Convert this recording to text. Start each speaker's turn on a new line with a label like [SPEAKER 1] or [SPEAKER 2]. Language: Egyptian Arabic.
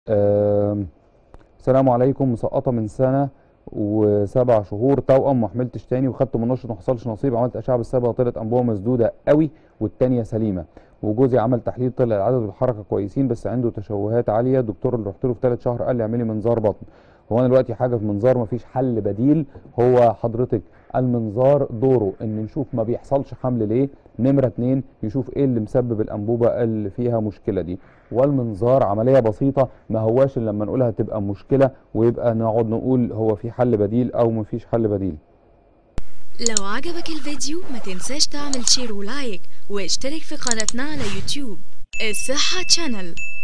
[SPEAKER 1] آم، السلام عليكم مسقطة من سنة وسبع شهور توأم ما حملتش تاني وخدت منشط ما حصلش نصيب عملت أشعة بالصبغة طلعت أنبوبة مسدودة قوي والتانية سليمة وجوزي عمل تحليل طلع العدد والحركة كويسين بس عنده تشوهات عالية الدكتور اللي رحت له في ثالث شهر قال لي اعملي منظار بطن هو انا دلوقتي حاجة في منظار مفيش حل بديل هو حضرتك المنظار دوره ان نشوف ما بيحصلش حمل ليه نمرة اتنين يشوف ايه اللي مسبب الانبوبة اللي فيها مشكلة دي والمنظار عملية بسيطة ما هواش إلا لما نقولها تبقى مشكلة ويبقى نقعد نقول هو في حل بديل او مفيش حل بديل
[SPEAKER 2] لو عجبك الفيديو ما تنساش تعمل شير ولايك واشترك في قناتنا على يوتيوب الصحة تشانل